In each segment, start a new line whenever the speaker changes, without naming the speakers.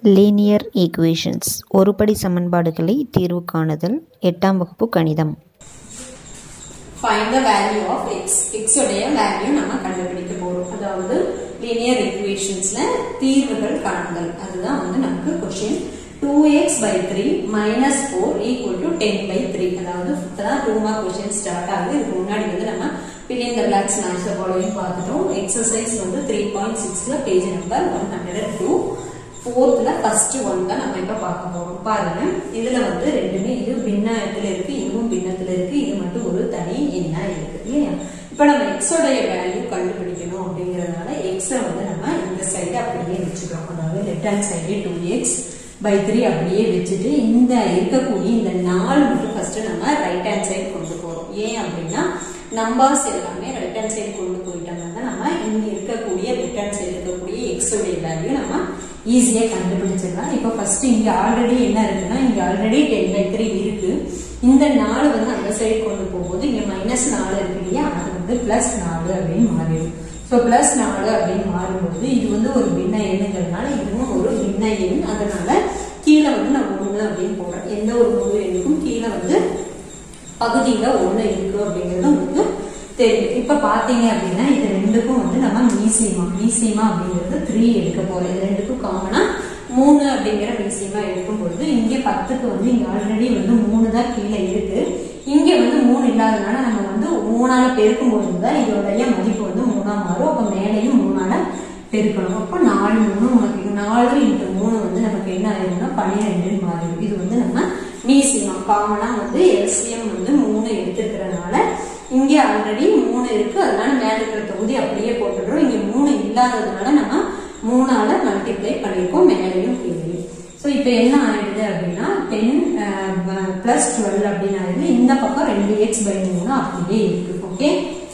Linear equations ஒருபடி சமன்பாடுகளை தீர்வு காணுதல் எட்டாம் வகுப்பு கணிதம்
find the value of x x உடைய வேல்யூ நம்ம கண்டுபிடிக்க போறோம் அதாவது linear equationsல தீர்வுகள் காணுதல் அதுதான் வந்து நமக்கு question 2x by 3 minus 4 equal to 10 by 3 அதாவது இப்பதான் 2 mark question start ஆகுது இதுக்கு முன்னாடி வந்து நம்ம fill in the blanks match the following பார்த்துட்டோம் எக்ஸசைஸ் வந்து 3.6ல பேஜ் நம்பர் 102 ஃபோர்த்ல ஃபர்ஸ்ட் ஒன் தான் நம்ம இப்ப பார்க்க போறோம் பாருங்க இதுல வந்து ரெண்டுமே இது பின்னத்துல இருக்கு இதுவும் பின்னத்துல இருக்கு இது மட்டும் ஒரு தனி எண்ணா இருக்கு இல்லையா இப்ப நம்ம x உடைய வேல்யூ கண்டுபிடிக்கணும் அப்படிங்கறதுனால x வந்து நம்ம இந்த சைடு அப்படியே வச்சுக்கிறோம் அதாவது left hand side two x by three அப்படியே வச்சுட்டு இந்த இருக்கக்கூடிய இந்த நாலு மட்டும் ஃபர்ஸ்ட் நம்ம ரைட் ஹேண்ட் சைடு கொண்டு போறோம் ஏன் அப்படின்னா நம்பர்ஸ் எல்லாமே ரைட் ஹேண்ட் சைடு கொண்டு போயிட்டோம்னா நம்ம இங்க இருக்கக்கூடிய லெஃப்ட் ஹேண்ட் சைடு இருக்கக்கூடிய எக்ஸ் உடைய வேல்யூ நம்ம ஈஸியா கண்டுபிடிச்சிடலாம் இப்போ ஃபர்ஸ்ட் இங்க ஆல்ரெடி என்ன இருக்குன்னா இங்க ஆல்ரெடி டென் பை த்ரீ இருக்கு இந்த நாலு வந்து அந்த சைடு கொண்டு போகும்போது இங்க மைனஸ் நாலு இருக்கு இல்லையா அது வந்து பிளஸ் நாலு அப்படின்னு மாறிடும் ஸோ பிளஸ் நாலு அப்படின்னு மாறும்போது இது வந்து ஒரு பின்ன எண்ணுங்கிறதுனால இதுவும் ஒரு பின்ன எண் அதனால கீழே வந்து நான் ஒண்ணு அப்படின்னு போடுறேன் எந்த ஒரு முழு எண்ணுக்கும் கீழே வந்து பகுதியில ஒண்ணு இருக்கு அப்படிங்கிறது உங்களுக்கு தெரியும் இப்ப பாத்தீங்க அப்படின்னா இது ரெண்டுக்கும் வந்து நம்ம மீசியமா மீசியமா அப்படிங்கிறது த்ரீ எடுக்க போறோம் இது ரெண்டுக்கும் காமனா மூணு அப்படிங்கிற மீசியமா எடுக்கும் பொழுது இங்க பத்துக்கு வந்து இங்க ஆல்ரெடி வந்து மூணு தான் கீழே இருக்கு இங்க வந்து மூணு இல்லாதனால நம்ம வந்து மூணால பெருக்கும் பொழுது தான் இதோடைய மதிப்பு வந்து மூணா மாறும் அப்ப மேலையும் மூணால பெருக்கணும் அப்போ நாலு மூணு உனக்கு நாலு இன்ட்டு மூணு வந்து நமக்கு என்ன ஆயிரும்னா பன்னிரெண்டுன்னு மாறிடும் இது வந்து நம்ம மீசியம் காமனா வந்து எல்சிஎம் வந்து மூணு எடுத்துக்கிறதுனால இங்க ஆல்ரெடி மூணு இருக்கு அதனால மேல இருக்கிற தொகுதி அப்படியே போட்டுடுறோம் இங்க மூணு இல்லாததுனால நம்ம மூணால மல்டிப்ளை பண்ணிருக்கோம் மேலையும் கீழையும் ஸோ இப்போ என்ன ஆயிடுது அப்படின்னா டென் பிளஸ் டுவெல் அப்படின்னு ஆயிடுது இந்த பக்கம் ரெண்டு எக்ஸ் பை மூணு அப்படியே இருக்கு ஓகே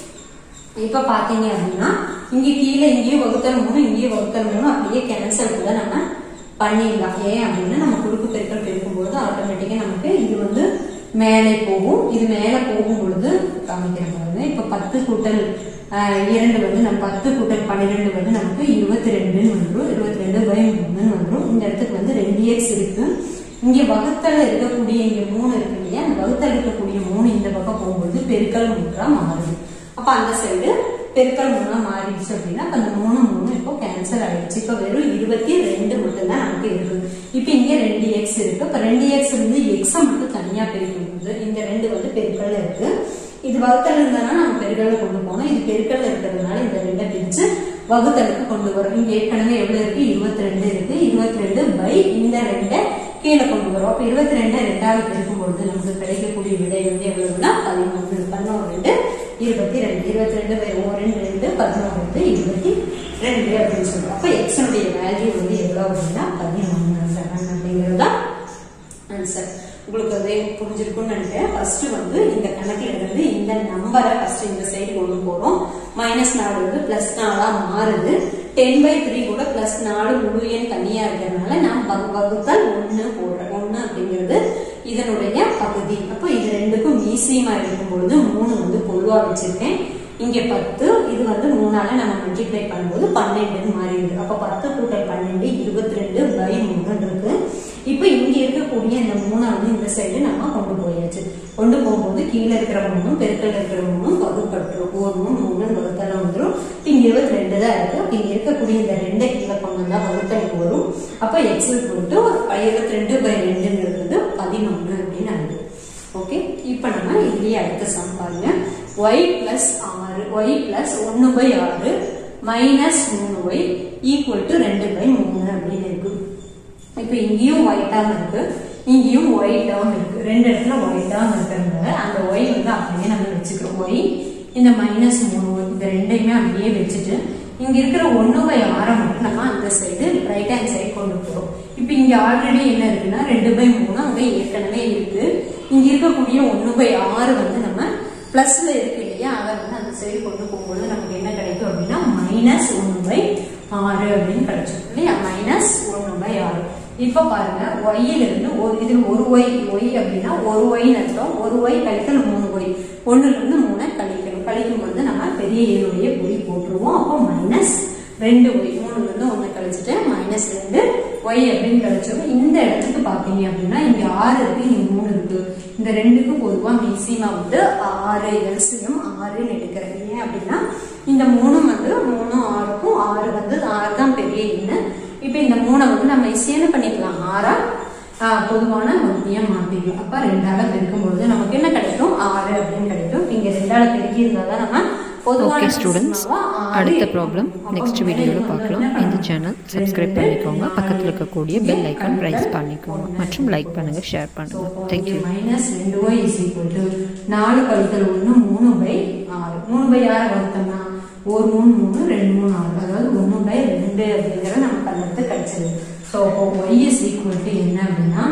இப்ப பாத்தீங்க அப்படின்னா இங்க கீழே இங்கேயும் வகுத்தல் மூணு இங்கேயும் வகுத்தல் மூணு அப்படியே கேன்சல் கூட நம்ம பண்ணிடலாம் ஏன் அப்படின்னா நம்ம குறுக்கு பெருக்கல் பெருக்கும்போது ஆட்டோமேட்டிக்கா நமக்கு இது வந்து மேலே போகும் இது மேலே போகும் பொழுது காமிக்கிறேன் பாருங்க இப்ப பத்து கூட்டல் இரண்டு வந்து நம்ம பத்து கூட்டல் பன்னிரெண்டு வந்து நமக்கு இருபத்தி ரெண்டுன்னு வந்துடும் இருபத்தி ரெண்டு பை மூணுன்னு வந்துடும் இந்த இடத்துக்கு வந்து ரெண்டு எக்ஸ் இருக்கு இங்க வகுத்தல் இருக்கக்கூடிய இங்க மூணு இருக்கு இல்லையா அந்த வகுத்தல் இருக்கக்கூடிய மூணு இந்த பக்கம் போகும்போது பெருக்கல் மூன்றா மாறுது அப்ப அந்த சைடு பெருக்கல் மூணா மாறிடுச்சு அப்படின்னா அப்ப அந்த மூணு மூணு இப்போ கேன்சல் ஆயிடுச்சு இப்ப வெறும் இருபத்தி ரெண்டு மட்டும் தான் நமக்கு இருக்குது இப்ப இங்க ரெண்டு எக்ஸ் இருக்கு இப்ப ரெண்டு எக்ஸ் இருந்து எக்ஸ மட்டும் தனியா பிரிக்கும்போது இந்த ரெண்டு வந்து பெருக்கல்ல இருக்கு இது வகுத்தல் இருந்ததுன்னா நம்ம பெருக்கல்ல கொண்டு போனோம் இது பெருக்கல்ல இருக்கிறதுனால இந்த ரெண்டை பிரிச்சு வகுத்தலுக்கு கொண்டு வரோம் இங்க ஏற்கனவே எவ்வளவு இருக்கு இருபத்தி ரெண்டு இருக்கு இருபத்தி ரெண்டு பை இந்த ரெண்டை கீழே கொண்டு வரும் அப்ப இருபத்தி ரெண்டு ரெண்டாவது பெருக்கும் பொழுது நமக்கு கிடைக்கக்கூடிய விடை வந்து எவ்வளவுனா பதினொன்று பதினோரு ரெண்டு இருபத்தி ரெண்டு இருபத்தி ரெண்டு பை ஓ ரெண்டு ரெண்டு பதினோரு ரெண்டு இருபத்தி ரெண்டு அப்படின்னு சொல்றோம் அப்ப எக்ஸனுடைய வேல்யூ வந்து எவ்வளவு அப்படின்னா பதினொன்று செவன் அப்படிங்கிறது தான் ஆன்சர் உங்களுக்கு அது புரிஞ்சிருக்கும்னு நினைக்கிறேன் ஃபர்ஸ்ட் வந்து இந்த கணக்குல இருந்து இந்த நம்பரை ஃபர்ஸ்ட் இந்த சைடு கொண்டு போறோம் மைனஸ் நாலு வந்து பிளஸ் நாலா மாறுது டென் பை த்ரீ கூட பிளஸ் நாலு முழு எண் தனியா இருக்கிறதுனால நான் வகுத்தல் ஒன்னு போடுறேன் ஒன்னு அப்படிங்கிறது இதனுடைய பகுதி அப்போ இது ரெண்டுக்கும் மீசியமா இருக்கும் பொழுது மூணு வந்து பொதுவா வச்சிருக்கேன் இங்க பத்து இது வந்து மூணால நம்ம மல்டிப்ளை பண்ணும்போது பன்னெண்டுன்னு மாறிடுது அப்ப பத்து கூட்டல் பன்னெண்டு இருபத்தி ரெண்டு பை மூணு இருக்கு இப்ப இங்க இருக்கக்கூடிய இந்த மூணை வந்து இந்த சைடு நம்ம கொண்டு போயாச்சு கொண்டு போகும்போது கீழே இருக்கிற மூணும் பெருக்கல் இருக்கிற மூணும் வகுப்பட்டுரும் ஒரு மூணு மூணு வகுத்தல வந்துடும் இங்க இருபத்தி ரெண்டு தான் இருக்கு அப்ப இங்க இருக்கக்கூடிய இந்த ரெண்டை கீழே கொண்டு வந்தா வகுத்தலுக்கு வரும் அப்ப எக்ஸல் போட்டு இருபத்தி ரெண்டு பை ரெண்டுங்கிறது வந்து பதினொன்னு அப்படின்னு ஆகுது ஓகே இப்ப நம்ம இதுலயே அடுத்த சம் பாருங்க ஒய் பிளஸ் ஆறு ஒய் பிளஸ் ஒன்னு பை ஆறு மைனஸ் மூணு ஒய் ஈக்குவல் டு ரெண்டு பை மூணு அப்படின்னு இருக்கு இப்ப இங்கேயும் ஒய் டேர்ம் இருக்கு இங்கேயும் ஒய் டேர்ம் இருக்கு ரெண்டு இடத்துல ஒய் டேர்ம் இருக்கிறதுனால அந்த ஒய் வந்து அப்படியே நம்ம வச்சுக்கிறோம் ஒய் இந்த மைனஸ் மூணு ஒய் இந்த ரெண்டையுமே அப்படியே வச்சுட்டு இங்க இருக்கிற ஒன்னு பை ஆறை மட்டும் நம்ம அந்த சைடு ரைட் ஹேண்ட் சைடு கொண்டு போறோம் இப்ப இங்க ஆல்ரெடி என்ன இருக்குன்னா ரெண்டு பை மூணு அங்க ஏற்கனவே இருக்கு இங்க இருக்கக்கூடிய ஒன்னு பை ஆறு வந்து நம்ம பிளஸ்ல இருக்கு இல்லையா அதை வந்து அந்த சைடு கொண்டு போகும்போது நமக்கு என்ன கிடைக்கும் அப்படின்னா மைனஸ் ஒன்னு பை ஆறு அப்படின்னு கிடைச்சிடும் இல்லையா மைனஸ் ஒன்னு பை ஆறு இப்ப பாருங்க ஒய்யில இருந்து ஒரு இதில் ஒரு ஒய் ஒய் அப்படின்னா ஒரு ஒய் அர்த்தம் ஒரு ஒய் கழித்தல் மூணு ஒய் ஒண்ணுல இருந்து மூணை கழிக்கணும் கழிக்கும் பொழுது நம்ம பெரிய ஏழுடைய குறி போட்டுருவோம் அப்போ மைனஸ் ரெண்டு ஒய் மூணுல இருந்து ஒண்ணு கழிச்சுட்டு மைனஸ் ரெண்டு ஒய் அப்படின்னு கழிச்சோம் இந்த இடத்துக்கு பாத்தீங்க அப்படின்னா இங்க ஆறு இருக்கு இங்க மூணு இருக்கு இந்த ரெண்டுக்கு பொதுவா மேக்சிமா வந்து ஆறு எல்சியம் ஆறுன்னு எடுக்கிறேன் ஏன் அப்படின்னா இந்த மூணு வந்து மூணு ஆறுக்கும் ஆறு வந்து ஆறு தான் பெரிய எண்ணு இப்ப இந்த மூணை வந்து நம்ம ஈஸியா என்ன பண்ணிக்கலாம் ஆறா ஆஹ் பொதுவான மத்தியம் மாத்திக்கலாம் அப்ப ரெண்டால பெருக்கும் பொழுது நமக்கு என்ன கிடைக்கும் ஆறு அப்படின்னு கிடைக்கும் இங்க ரெண்டால பெருக்கி இருந்தா தான் நம்ம பொதுவான
ஓகே ஸ்டூடெண்ட்ஸ்
decimalவா ஆறு
அடுத்த
இருக்கும்.
ப்ராப்ளம்
அப்ப
நெக்ஸ்ட்
மேலே
வீடியோவில்
வந்து
பார்க்கலாம்
என்ன
இந்த
பண்ணணும்?
சேனல் சப்ஸ்கிரைப்
ரெண்டு,
பண்ணிக்கோங்க பக்கத்தில் இருக்கக்கூடிய பெல் ஐக்கான்
கழித்தல்
ப்ரைஸ் பண்ணிக்கோங்க
ஒண்ணு.
மற்றும் லைக் பண்ணுங்கள் ஷேர் பண்ணுங்கள் தேங்க்யூ
மைனஸ் ரெண்டு ஒய் இஸ் ஈக்குவல் டு நாலு கழித்தல் ஒன்று மூணு பை ஆறு மூணு பை ஆறு வகுத்தோம்னா ஒரு மூணு மூணு ரெண்டு மூணு ஆறு அதாவது ஒன்று பை ரெண்டு அப்படிங்கிறத நம்ம கண்டத்து கிடைச்சது ஸோ அப்போ ஒய் இஸ் ஈக்குவல் டு என்ன அப்படின்னா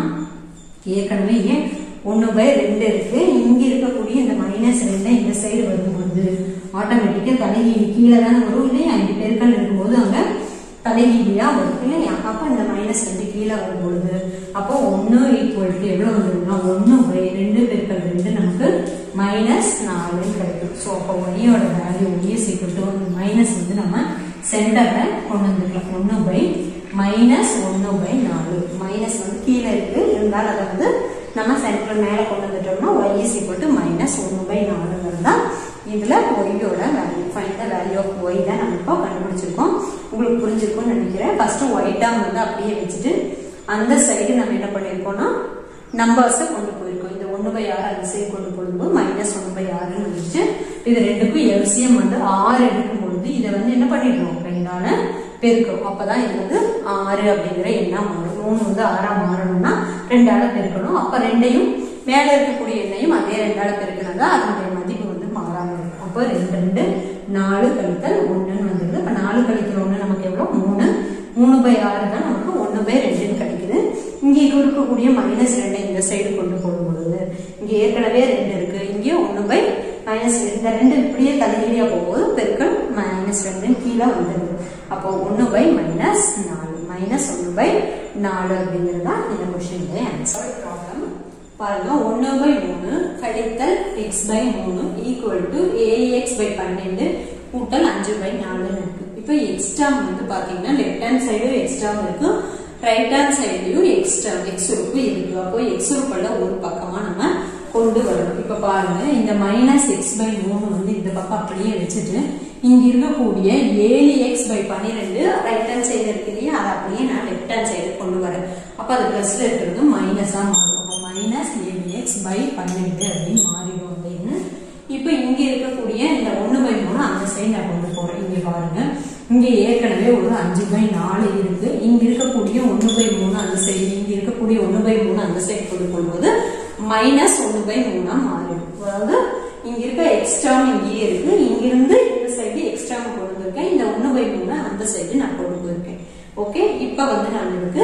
ஏற்கனவே ஏன் ஒன்று பை ரெண்டு இருக்கு இங்க இருக்கக்கூடிய இந்த மைனஸ் ரெண்டை இந்த சைடு வரும்போது ஆட்டோமேட்டிக்கா தலைகீழ் கீழே தானே வரும் இல்லையா இந்த பெருக்கல் இருக்கும்போது அங்க தலைகீழியா வரும் இல்லையா அப்ப இந்த மைனஸ் ரெண்டு கீழே வரும்பொழுது அப்போ ஒன்று ஈக்குவல் டு எவ்வளவு வந்துரும்னா ஒன்று பை ரெண்டு பெருக்கல் ரெண்டு நமக்கு மைனஸ் நாலுன்னு கிடைக்கும் ஸோ அப்போ ஒய்யோட value Y is equal to minus வந்து நம்ம சென்டர்ல கொண்டு வந்துருக்கலாம் ஒன்று பை மைனஸ் ஒன்று பை நாலு மைனஸ் வந்து கீழே இருக்கு இருந்தாலும் அதை வந்து நம்ம சென்டர் மேலே கொண்டு வந்துட்டோம்னா Y is equal to minus ஒன்று பை நாலுங்கிறது தான் இதுல ஒய்யோட value fine the value of Y தான் நம்ம இப்போ கண்டுபிடிச்சிருக்கோம் உங்களுக்கு புரிஞ்சிருக்கும்னு நினைக்கிறேன் ஃபர்ஸ்ட் ஒய் டேர்ம் வந்து அப்படியே வச்சுட்டு அந்த சைடு நம்ம என்ன பண்ணியிருக்கோம்னா நம்பர்ஸை கொண்டு போயிருக்கோம் இந்த ஒன்று பை ஆறு அந்த சைடு கொண்டு போகும்போது மைனஸ் ஒன்று பை ஆறுன்னு வந்துச்சு இது ரெண்டுக்கும் எல்சிஎம் வந்து ஆறு எடுக்கும் பொழுது இதை வந்து என்ன பண்ணிடுறோம் ரெண்டால பெருக்கிறோம் அப்பதான் இது வந்து ஆறு அப்படிங்கிற எண்ணம் மாறும் மூணு வந்து ஆறா மாறணும்னா ரெண்டால பெருக்கணும் அப்ப ரெண்டையும் மேல இருக்கக்கூடிய எண்ணையும் அதே ரெண்டால பெருக்கினா அதனுடைய மதிப்பு வந்து மாறாம இருக்கும் அப்போ ரெண்டு ரெண்டு நாலு கழித்தல் ஒண்ணுன்னு வந்துருது அப்ப நாலு கழித்தல் ஒண்ணு நமக்கு எவ்வளவு மூணு மூணு பை ஆறு தான் நமக்கு ஒண்ணு பை ரெண்டுன்னு கிடைக்குது இங்க இருக்கக்கூடிய மைனஸ் ரெண்டை இந்த சைடு கொண்டு போடும் பொழுது இங்க ஏற்கனவே ரெண்டு இருக்கு இங்கே ஒண்ணு பை மைனஸ் இந்த ரெண்டு இப்படியே தலைகீழியா போகும்போது பெருக்கல் மைனஸ் ரெண்டு கீழே வந்துருது அப்போ ஒண்ணு பை மைனஸ் நாலு மைனஸ் ஒண்ணு பை நாலு அப்படிங்கிறது தான் இந்த கொஸ்டினுடைய ஆன்சர் ப்ராப்ளம் பாருங்க ஒன்று பை மூணு கழித்தல் எக்ஸ் பை மூணு ஈக்குவல் டு ஏஎக்ஸ் பை பன்னெண்டு கூட்டல் அஞ்சு பை நாலுன்னு இருக்கு இப்போ எக்ஸ் டேர்ம் வந்து பாத்தீங்கன்னா லெஃப்ட் ஹேண்ட் சைடும் எக்ஸ் டேர்ம் இருக்கு ரைட் ஹேண்ட் சைட்லயும் எக்ஸ் டேர்ம் எக்ஸ் உறுப்பு இருக்கு அப்போ எக்ஸ் உறுப்புல ஒரு பக்கமா நம்ம கொண்டு வரணும் இப்ப பாருங்க இந்த மைனஸ் எக்ஸ் பை மூணு வந்து இந்த பக்கம் அப்படியே வச்சுட்டு இங்க இருக்கக்கூடிய ஏழு எக்ஸ் பை பன்னிரெண்டு ரைட் ஹேண்ட் சைடு இருக்கு இல்லையா அதை அப்படியே நான் லெஃப்ட் ஹேண்ட் சைடு கொண்டு வரேன் அப்ப அது பிளஸ்ல இருக்கிறது மைனஸா மாறும் அப்போ மைனஸ் ஏழு எக்ஸ் பை பன்னெண்டு அப்படின்னு மாறிடும் அப்படின்னு இப்ப இங்க இருக்கக்கூடிய இந்த ஒண்ணு பை மூணு அந்த சைடு நான் கொண்டு போறேன் இங்க பாருங்க இங்க ஏற்கனவே ஒரு அஞ்சு பை நாலு இருக்கு இங்க இருக்கக்கூடிய ஒண்ணு பை மூணு அந்த சைடு இங்க இருக்கக்கூடிய ஒண்ணு பை மூணு அந்த சைடு கொண்டு போகும்போது மைனஸ் ஒண்ணு பை மூணா மாறிடும் அதாவது இங்க இருக்க எக்ஸ்ட்ராம் இங்கேயே இருக்கு இங்கிருந்து இந்த சைடு எக்ஸ்ட்ராம் கொண்டு வந்திருக்கேன் இந்த ஒண்ணு பை மூணு அந்த சைடு நான் கொண்டு போயிருக்கேன் ஓகே இப்ப வந்து நான் இதுக்கு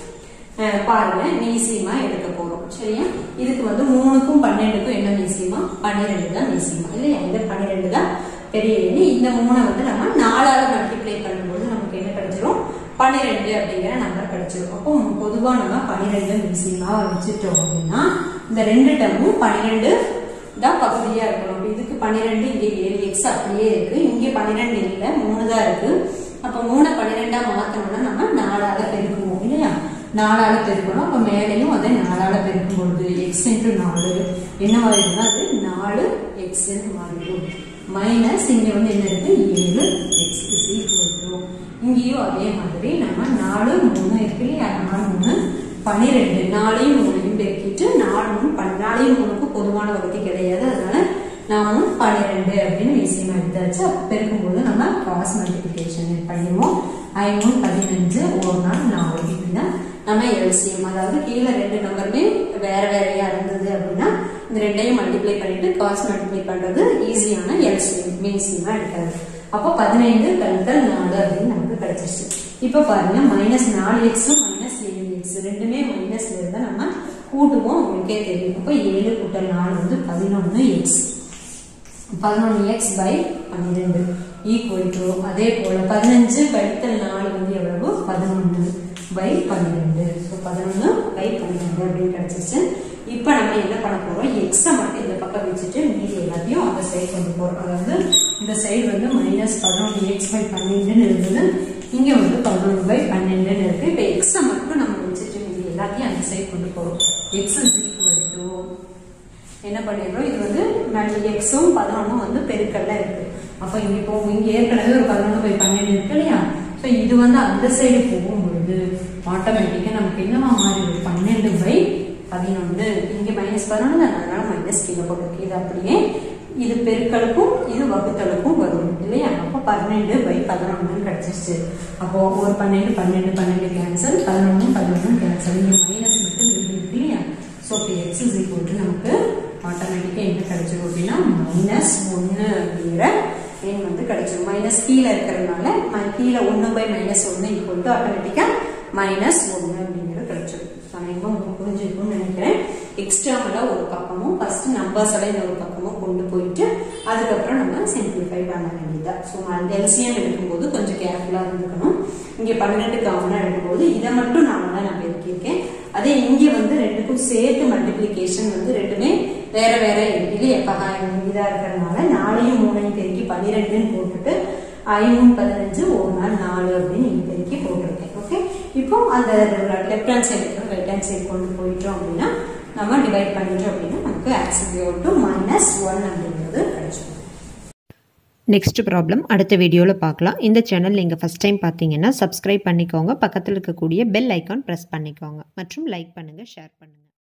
அஹ், பாருங்க மீசியமா எடுக்க போறோம் சரியா இதுக்கு வந்து மூணுக்கும் பன்னெண்டுக்கும் என்ன மீசியமா பன்னிரெண்டு தான் மீசியமா இல்லையா இந்த பன்னிரெண்டு தான் பெரிய எண்ணு இந்த மூணை வந்து நம்ம நாலால மல்டிப்ளை பண்ணும்போது நமக்கு என்ன கிடைச்சிரும் பன்னிரெண்டு அப்படிங்கிற நம்பர் கிடைச்சிரும் அப்போ பொதுவா நம்ம பன்னிரெண்டு மீசியமா வச்சுட்டோம் அப்படின்னா இந்த ரெண்டு டேர்மும் பன்னிரெண்டு தான் பகுதியா இருக்கணும் அப்ப இதுக்கு பன்னிரெண்டு இங்க ஏழு எக்ஸ் அப்படியே இருக்கு இங்க பன்னிரெண்டு இல்ல மூணு தான் இருக்கு அப்ப மூணு பன்னிரெண்டா மாத்தணும்னா நம்ம நாலால பெருக்குவோம் இல்லையா நாலால பெருக்கணும் அப்ப மேலையும் அதே நாலால பெருக்கும் பொழுது எக்ஸ் இன்ட்டு நாலு என்ன மாறிடும்னா அது நாலு எக்ஸ் மாறிடும் மைனஸ் இங்க வந்து என்ன இருக்கு ஏழு எக்ஸ் இஸ் ஈக்குவல் டு இங்கேயும் அதே மாதிரி நம்ம நாலு மூணு இருக்கு இல்லையா நாலு மூணு பன்னிரெண்டு நாலையும் மூணையும் பெருக்கிட்டு நாலு மூணு பன் நாலையும் மூணுக்கு பொதுவான வகுதி கிடையாது அதனால நாமும் பன்னிரெண்டு அப்படின்னு விஷயமா எடுத்தாச்சு அப்ப பெருக்கும்போது நம்ம கிராஸ் மல்டிபிகேஷன் பண்ணிடுவோம் ஐநூறு பதினஞ்சு ஒரு நாள் நாலு இப்படிதான் நம்ம எல்சிஎம் அதாவது கீழே ரெண்டு நம்பருமே வேற வேறையா இருந்தது அப்படின்னா இந்த ரெண்டையும் மல்டிப்ளை பண்ணிட்டு காஸ் மல்டிப்ளை பண்றது ஈஸியான எல்சிஎம் மீசியமா எடுக்கிறது அப்போ பதினைந்து கழித்தல் நாலு அப்படின்னு நமக்கு கிடைச்சிருச்சு இப்போ பாருங்க மைனஸ் நாலு எக்ஸும் மைனஸ் ஏழு எக்ஸ் ரெண்டுமே மைனஸ்ல இருந்தா நம்ம கூட்டுவோம் உங்களுக்கே தெரியும் அப்போ ஏழு கூட்டல் நாலு வந்து பதினொன்னு எக்ஸ் பதினொன்று எக்ஸ் பை பன்னிரெண்டு ஈக்குவல் டு அதே போல பதினஞ்சு கழித்தல் நாலு வந்து எவ்வளவு பதினொன்று பை பன்னிரெண்டு ஸோ பதினொன்று பை பன்னிரெண்டு அப்படின்னு கிடைச்சிச்சு இப்போ நம்ம என்ன பண்ண போறோம் எக்ஸை மட்டும் இந்த பக்கம் வச்சுட்டு மீதி எல்லாத்தையும் அந்த சைடு கொண்டு போறோம் அதாவது இந்த சைடு வந்து மைனஸ் பதினொன்று எக்ஸ் பை பன்னெண்டுன்னு இருந்தது இங்கே வந்து பதினொன்று பை பன்னெண்டுன்னு இருக்கு இப்போ எக்ஸை மட்டும் நம்ம வச்சுட்டு இது எல்லாத்தையும் அந்த சைடு கொண்டு போகிறோம் எக்ஸ் இஸ் ஈக்குவல் டு என்ன பண்ணிடுறோம் இது வந்து எக்ஸும் பதினொன்றும் வந்து பெருக்கல்ல இருக்கு அப்போ இங்கே போகும் இங்கே ஏற்கனவே ஒரு பதினொன்று பை பன்னெண்டு இருக்கு இல்லையா ஸோ இது வந்து அந்த சைடு போகும்பொழுது ஆட்டோமேட்டிக்காக நமக்கு என்னவா மாறிடுது பன்னெண்டு பை பதினொன்று இங்கே மைனஸ் பதினொன்று அதனால மைனஸ் கீழே போட்டுருக்கு இது அப்படியே இது பெருக்கலுக்கும் இது வகுத்தலுக்கும் வரும் இல்லையா அப்போ பன்னெண்டு பை பதினொன்றுன்னு கிடைச்சிருச்சு அப்போ ஒரு பன்னெண்டு பன்னெண்டு பன்னெண்டு கேன்சல் பதினொன்று பதினொன்று கேன்சல் இங்கே மைனஸ் மட்டும் இருக்கு இல்லையா ஸோ இப்போ எக்ஸ் இஸ் ஈக்குவல் நமக்கு ஆட்டோமேட்டிக்காக என்ன கிடைச்சிரும் அப்படின்னா மைனஸ் ஒன்று அப்படிங்கிற எண் வந்து கிடைச்சிரும் மைனஸ் கீழே இருக்கிறதுனால ம- கீழே ஒன்று பை மைனஸ் ஒன்று ஈக்குவல் டு ஆட்டோமேட்டிக்காக மைனஸ் ஒன்று அப்படிங்கிறது கிடைச்சிரும் அனைவரும் உங்களுக்கு புரிஞ்சிருக்கும்னு நினைக்கிறேன் எக்ஸ்ட்ராமலா ஒரு பக்கமும் ஃபர்ஸ்ட் நம்பர்ஸ் எல்லாம் இந்த ஒரு பக்கமும் கொண்டு போயிட்டு அதுக்கப்புறம் நம்ம சிம்பிளிஃபை பண்ண வேண்டியதா ஸோ அந்த எல்சிஎம் எடுக்கும்போது கொஞ்சம் கேர்ஃபுல்லாக இருந்துக்கணும் இங்கே பன்னெண்டு காமனாக எடுக்கும்போது இதை மட்டும் நான் தான் நான் பெருக்கியிருக்கேன் அதே இங்கே வந்து ரெண்டுக்கும் சேர்த்து மல்டிப்ளிகேஷன் வந்து ரெண்டுமே வேற வேற இல்லையா இதாக இருக்கிறதுனால நாலையும் மூணையும் பெருக்கி பன்னிரெண்டுன்னு போட்டுட்டு ஐநூறு பதினஞ்சு ஒரு நாள் நாலு அப்படின்னு நீங்க பெருக்கி போட்டிருக்கேன் ஓகே இப்போ அந்த left hand side right hand side கொண்டு போயிட்டோம் அப்படின்னா நம்ம டிவைட் பண்ணிட்டோம் அப்படின்னா நமக்கு ஆக்சிபியோ டு மைனஸ் ஒன் அப்படிங்கிறது கிடைச்சிடும்
நெக்ஸ்ட் ப்ராப்ளம் அடுத்த வீடியோவில் பார்க்கலாம் இந்த சேனல் நீங்கள் ஃபஸ்ட் டைம் பார்த்தீங்கன்னா சப்ஸ்கிரைப் பண்ணிக்கோங்க பக்கத்தில் இருக்கக்கூடிய பெல் ஐக்கான் ப்ரெஸ் பண்ணிக்கோங்க மற்றும் லைக் பண்ணுங்கள் ஷேர் பண்ணுங்கள்